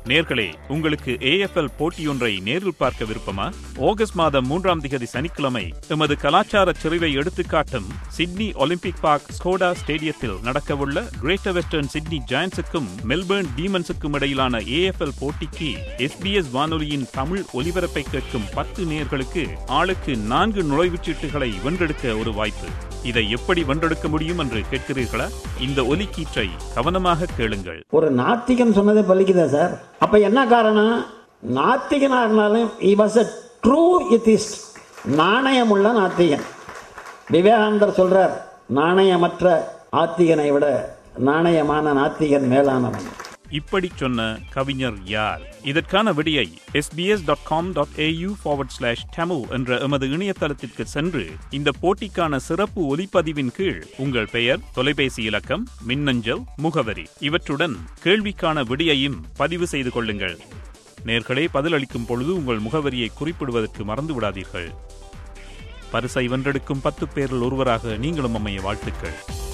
நேர்களே உங்களுக்கு ஏஎஃப்எல் போட்டியொன்றை நேரில் பார்க்க விருப்பமா ஆகஸ்ட் மாதம் மூன்றாம் திகதி சனிக்கிழமை எமது கலாச்சார செறிவை எடுத்துக்காட்டும் சிட்னி ஒலிம்பிக் பார்க் ஸ்கோடா ஸ்டேடியத்தில் நடக்கவுள்ள கிரேட்டர் வெஸ்டர்ன் சிட்னி ஜாயன்ஸுக்கும் மெல்பர்ன் டீமன்ஸுக்கும் இடையிலான ஏஎஃப்எல் போட்டிக்கு எஸ்பிஎஸ் வானொலியின் தமிழ் ஒலிபரப்பை கேட்கும் பத்து நேர்களுக்கு ஆளுக்கு நான்கு நுழைவுச் சீட்டுகளை வென்றெடுக்க ஒரு வாய்ப்பு இதை எப்படி வென்றெடுக்க முடியும் என்று கேட்கிறீர்களா இந்த ஒலிக்கீற்றை கவனமாக கேளுங்கள் ஒரு நாத்திகன் சொன்னதே பலிக்குதா சார் அப்ப என்ன காரணம் நாத்திகனா இருந்தாலும் he was a true atheist நாணயமுள்ள நாத்திகன் விவேகானந்தர் சொல்றார் நாணயமற்ற ஆத்திகனை விட நாணயமான நாத்திகன் மேலானவன் இப்படி சொன்ன கவிஞர் யார் இதற்கான விடியை SBS dot com dot AU forward slash Tamil என்ற எமது இணையதளத்திற்கு சென்று இந்த போட்டிக்கான சிறப்பு ஒலிப்பதிவின் கீழ் உங்கள் பெயர் தொலைபேசி இலக்கம் மின்னஞ்சல் முகவரி இவற்றுடன் கேள்விக்கான விடியையும் பதிவு செய்து கொள்ளுங்கள் நேர்களே பதிலளிக்கும் பொழுது உங்கள் முகவரியை குறிப்பிடுவதற்கு மறந்து விடாதீர்கள் பரிசை வென்றெடுக்கும் பத்து பேரில் ஒருவராக நீங்களும் அமைய வாழ்த்துக்கள்